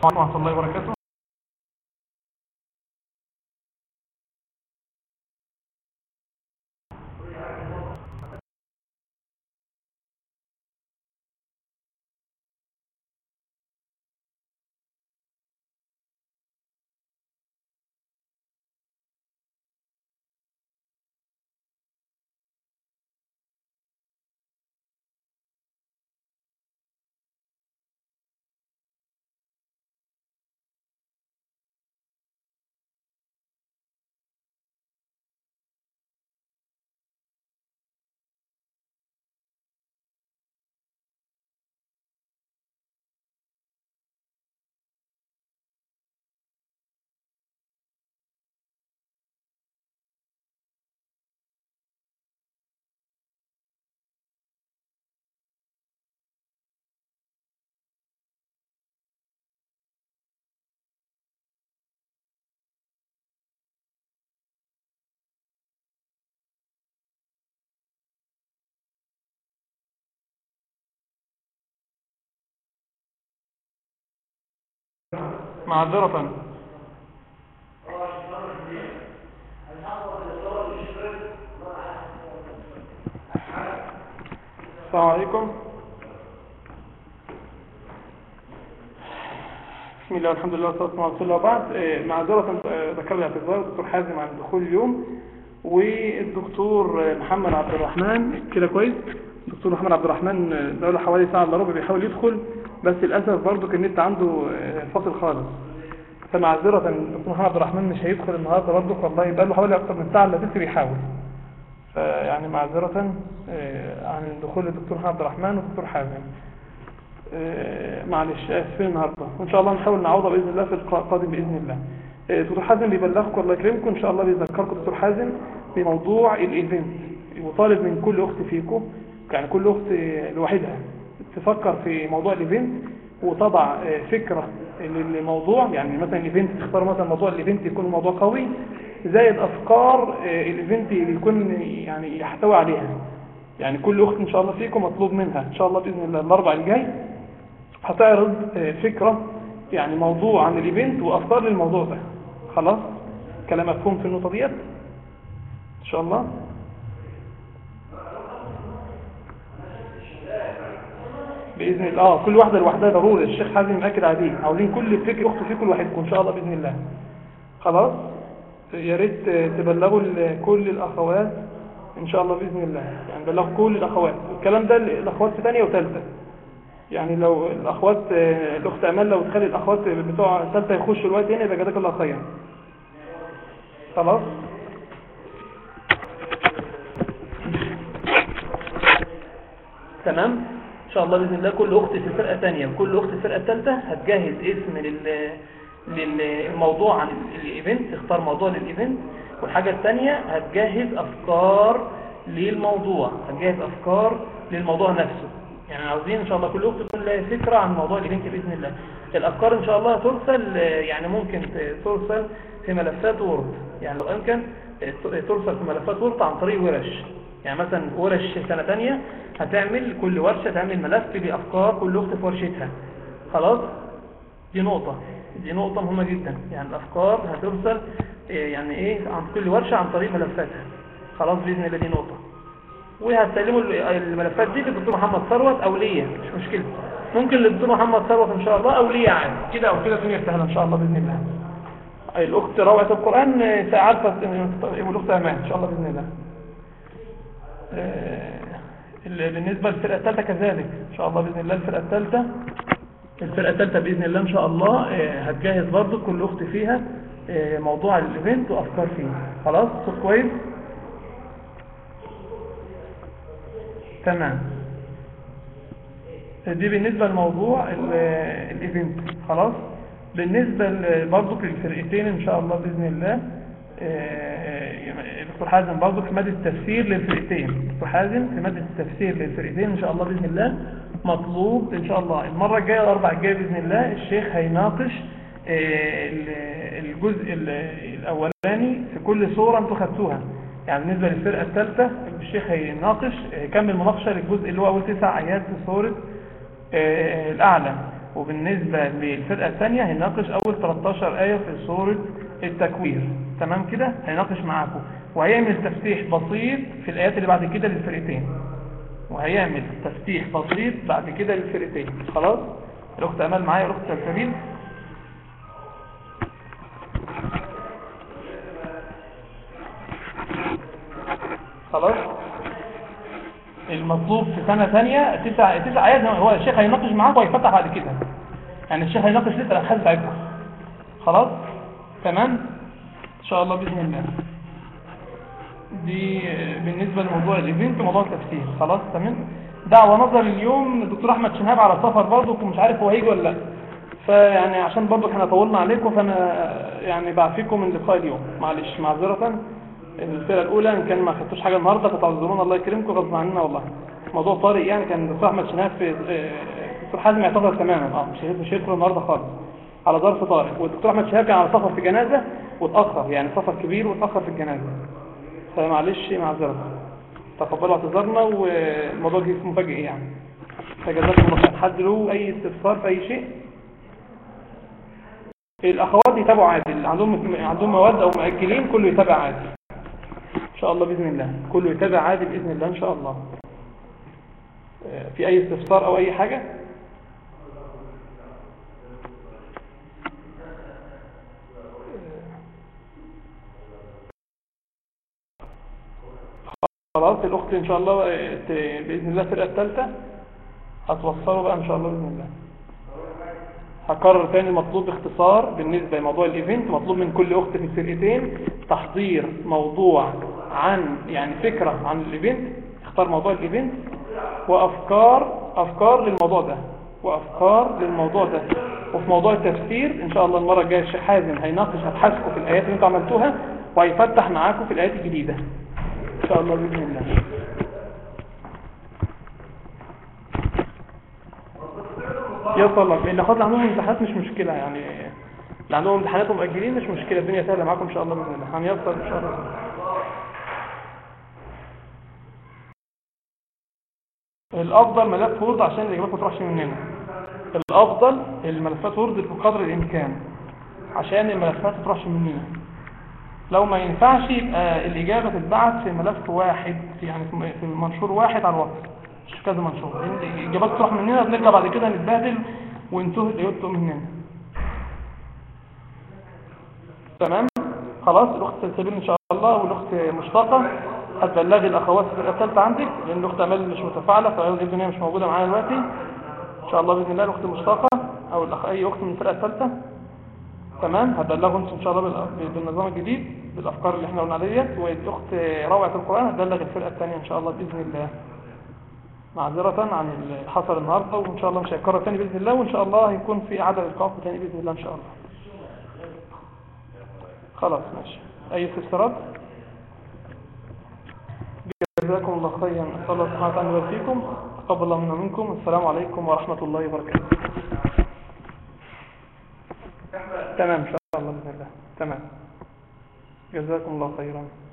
ورحمة الله وبركاته معذرة السلام عليكم بسم الله والحمد لله والصلاة والسلام على رسول الله وبعد آه، معذرة آه، ذكر لي اعتذار الدكتور حازم عن دخول اليوم والدكتور آه، محمد عبد الرحمن كده كويس الدكتور محمد عبد الرحمن آه، بقاله حوالي ساعة الا ربع بيحاول يدخل بس للأسف برضه كان النت عنده آه، فاصل خالص فمعذرة الدكتور محمد عبد الرحمن مش هيدخل النهارده برضه والله بقى له حوالي أكتر من ساعة الا تلت بيحاول فيعني معذرة آه، عن دخول الدكتور محمد عبد الرحمن والدكتور حازم آه، معلش اسفين النهارده وان شاء الله نحاول نعوضها باذن الله في القادم باذن الله آه، دكتور حازم بيبلغكم الله يكرمكم ان شاء الله بيذكركم دكتور حازم بموضوع الايفنت وطالب من كل اخت فيكم يعني كل اخت آه، لوحدها تفكر في موضوع الايفنت وتضع آه، فكره للموضوع يعني مثلا الايفنت تختار مثلا موضوع الايفنت يكون موضوع قوي زائد افكار آه، الايفنت يكون يعني يحتوي عليها يعني كل اخت ان شاء الله فيكم مطلوب منها ان شاء الله باذن الله الاربع الجاي هتعرض آه، فكرة يعني موضوع عن الايفنت وافكار للموضوع ده خلاص كلام مفهوم في النقطة ديت ان شاء الله باذن الله اه كل واحدة لوحدها ضروري الشيخ حازم مأكد عليه عاوزين كل فكر اخت فيكم لوحدكم ان شاء الله باذن الله خلاص يا ريت آه، تبلغوا ال- كل الاخوات ان شاء الله باذن الله يعني بلغوا كل الاخوات الكلام ده الاخوات في ثانيه وثالثه يعني لو الاخوات آه، الاخت امال لو تخلي الاخوات بتوع ثالثه يخشوا الوقت هنا يبقى جزاك الله خير خلاص تمام ان شاء الله باذن الله كل اخت في فرقه ثانيه وكل اخت في الفرقه الثالثه هتجهز اسم لل للموضوع عن الايفنت تختار موضوع للايفنت والحاجه الثانيه هتجهز افكار للموضوع هتجهز افكار للموضوع نفسه يعني عاوزين ان شاء الله كل اخت تكون لها فكره عن موضوع الايفنت باذن الله الافكار ان شاء الله ترسل آه، يعني ممكن ت- ترسل في ملفات وورد يعني لو امكن آه، ترسل في ملفات وورد عن طريق ورش يعني مثلا ورش سنه ثانيه هتعمل كل ورشه تعمل ملف بافكار كل اخت في ورشتها خلاص دي نقطة دي نقطة مهمة جدا يعني الأفكار هترسل إيه يعني إيه عن كل ورشة عن طريق ملفاتها خلاص بإذن الله دي نقطة وهتسلموا ال- الملفات دي للدكتور محمد ثروت أو ليا مش مشكلة ممكن للدكتور محمد ثروت إن شاء الله أو ليا عادي كده أو كده الدنيا سهلة إن شاء الله بإذن الله الأخت روعة القرآن آه، عارفة إن- والأخت أمان إن شاء الله بإذن الله آه، ال- بالنسبة للفرقة الثالثة كذلك إن شاء الله بإذن الله الفرقة الثالثة الفرقة الثالثة بإذن الله إن شاء الله آه، هتجهز برضو كل أخت فيها آه، موضوع الإيفنت وأفكار فيه خلاص صوت كويس تمام دي بالنسبة لموضوع ال- الإيفنت خلاص بالنسبة ل- برضو للفرقتين إن شاء الله بإذن الله آه، دكتور حازم برضو في مادة التفسير للفرقتين دكتور حازم في مادة التفسير للفرقتين إن شاء الله بإذن الله مطلوب إن شاء الله المرة الجاية الأربع الجاية بإذن الله الشيخ هيناقش آه، ال- الجزء ال- الأولاني في كل صورة أنتوا خدتوها يعني بالنسبة للفرقة الثالثة الشيخ هيناقش هيكمل مناقشة للجزء اللي هو أول تسع آيات في سورة آه، الأعلى وبالنسبة للفرقة الثانية هيناقش أول 13 آية في سورة التكوير تمام كده هيناقش معاكم وهيعمل تفتيح بسيط في الآيات اللي بعد كده للفرقتين وهيعمل تفتيح بسيط بعد كده للفرقتين خلاص الأخت أمال معايا الأخت سلسبيل خلاص المطلوب في سنة ثانية تسع تسع آيات هو الشيخ هيناقش معاكم وهيفتح بعد كده يعني الشيخ هيناقش لسه الأبحاث بتاعتكم خلاص تمام إن شاء الله بإذن الله دي بالنسبة لموضوع الإيفنت وموضوع التفسير خلاص تمام دعوة نظر اليوم الدكتور أحمد شنهاب على سفر برضه ومش عارف هو هيجي ولا لا فيعني عشان برضه احنا طولنا عليكم فأنا يعني بعفيكم من لقاء اليوم معلش معذرة الفرقة الأولى إن كان ما خدتوش حاجة النهاردة فتعذرونا الله يكرمكم غصب عننا والله موضوع طارئ يعني كان الدكتور أحمد شنهاب في الدكتور حازم اعتذر تماما اه مش مش هيدخل النهارده خالص على ظرف طارئ والدكتور أحمد شهاب كان على سفر في جنازة واتأخر يعني سفر كبير واتأخر في الجنازة فمعلش معذرة تقبلوا اعتذارنا والموضوع جه مفاجئ يعني فجزاكم الله خير حد له أي استفسار في أي شيء الأخوات يتابعوا عادي اللي عندهم عندهم مواد أو مؤجلين كله يتابع عادي إن شاء الله بإذن الله كله يتابع عادي بإذن الله إن شاء الله في أي استفسار أو أي حاجة خلاص الأخت إن شاء الله بإذن الله الفرقة الثالثة هتوصلوا بقى إن شاء الله بإذن الله هكرر تاني مطلوب باختصار بالنسبة لموضوع الإيفنت مطلوب من كل أخت في الفرقتين تحضير موضوع عن يعني فكرة عن الإيفنت اختار موضوع الإيفنت وأفكار أفكار للموضوع ده وأفكار للموضوع ده وفي موضوع التفسير إن شاء الله المرة الجاية الشيخ حازم هيناقش أبحاثكم في الآيات اللي أنتم عملتوها وهيفتح معاكم في الآيات الجديدة إن شاء الله بإذن الله يصل لان اخوات اللي عندهم امتحانات مش مشكلة يعني اللي عندهم امتحانات ومؤجلين مش مشكلة الدنيا سهلة معاكم ان شاء الله بإذن الله هنيسر ان شاء الله الافضل ملف وورد عشان الاجابات ما تروحش مننا الافضل الملفات وورد بقدر الامكان عشان الملفات ما تروحش مننا لو ما ينفعش يبقى الاجابه تتبعت في ملف واحد يعني في منشور واحد على الواتس مش كذا منشور الاجابات تروح مننا بنرجع بعد كده نتبهدل وانتهوا الاجابات مننا تمام خلاص الاخت سلسبيل ان شاء الله والاخت مشتاقه هتبلغي الاخوات في الفرقه الثالثه عندك لان الاخت امال مش متفاعله فيبدو ان هي مش موجوده معانا دلوقتي ان شاء الله باذن الله الاخت مشتاقه او الاخ اي اخت من الفرقه الثالثه تمام هتبلغوا انتم ان شاء الله بالنظام الجديد بالافكار اللي احنا قلنا عليها والاخت روعه القران هتبلغ الفرقه الثانيه ان شاء الله باذن الله معذره عن اللي حصل النهارده وان شاء الله مش هيتكرر ثاني باذن الله وان شاء الله هيكون في اعاده لقاء ثاني باذن الله ان شاء الله خلاص ماشي اي استفسارات جزاكم الله خيرا أسأل الله سبحانه وتعالى يوفيكم تقبل الله منا منكم السلام عليكم ورحمة الله وبركاته تمام إن شاء الله بإذن الله تمام جزاكم الله خيرا